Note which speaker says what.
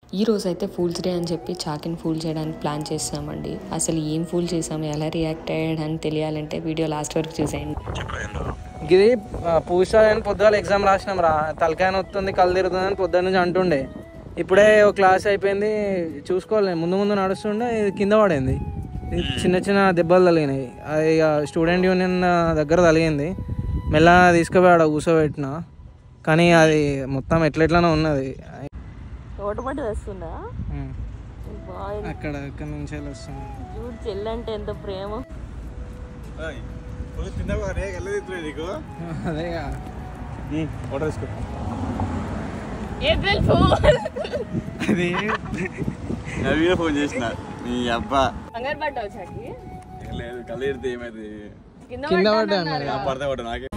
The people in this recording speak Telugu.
Speaker 1: ఈ రోజు అయితే ఫూల్స్ డే అని చెప్పి చాకిని ఫూల్ చేయడానికి ప్లాన్ చేసామండి అసలు ఏం ఫూల్ చేసాము ఎలా రియాక్ట్ అయ్యాడని తెలియాలంటే వీడియో లాస్ట్ వరకు చూసేయండి
Speaker 2: ఇది పూజ అని పొద్దుగాల ఎగ్జామ్ రాసినాం రా తలకాయ వస్తుంది కళ్ళు తిరుగుతుంది అని పొద్దున్న నుంచి అంటుండే ఇప్పుడే ఒక క్లాస్ అయిపోయింది చూసుకోవాలి ముందు ముందు నడుస్తుండే ఇది కింద పడింది ఇది చిన్న చిన్న దెబ్బలు తగిలినాయి అది ఇక స్టూడెంట్ యూనియన్ దగ్గర తగిలింది మెల్లగా తీసుకుపోయి ఆడ కూర్చోబెట్టిన కానీ అది మొత్తం ఎట్లెట్లనే ఉన్నది
Speaker 3: ఓటపట్టి వస్తుందా
Speaker 2: ఉమ్.
Speaker 3: బాయ్
Speaker 2: అక్కడ అక్కడ నుంచి వెళ్ళి వస్తుంది
Speaker 3: చూడు చెల్లంటే ఎంత ప్రేమ
Speaker 2: అదేగా
Speaker 3: ఏప్రిల్ ఫోన్
Speaker 2: అది
Speaker 4: నవీన ఫోన్ చేసిన నీ అబ్బా
Speaker 3: కంగారు పడ్డావు చాకి
Speaker 4: లేదు కళ్ళు ఎడితే ఏమైంది
Speaker 3: కింద
Speaker 2: కింద
Speaker 3: పడ్డా
Speaker 2: పడ్డా
Speaker 4: పడతా పడ్డా నాకే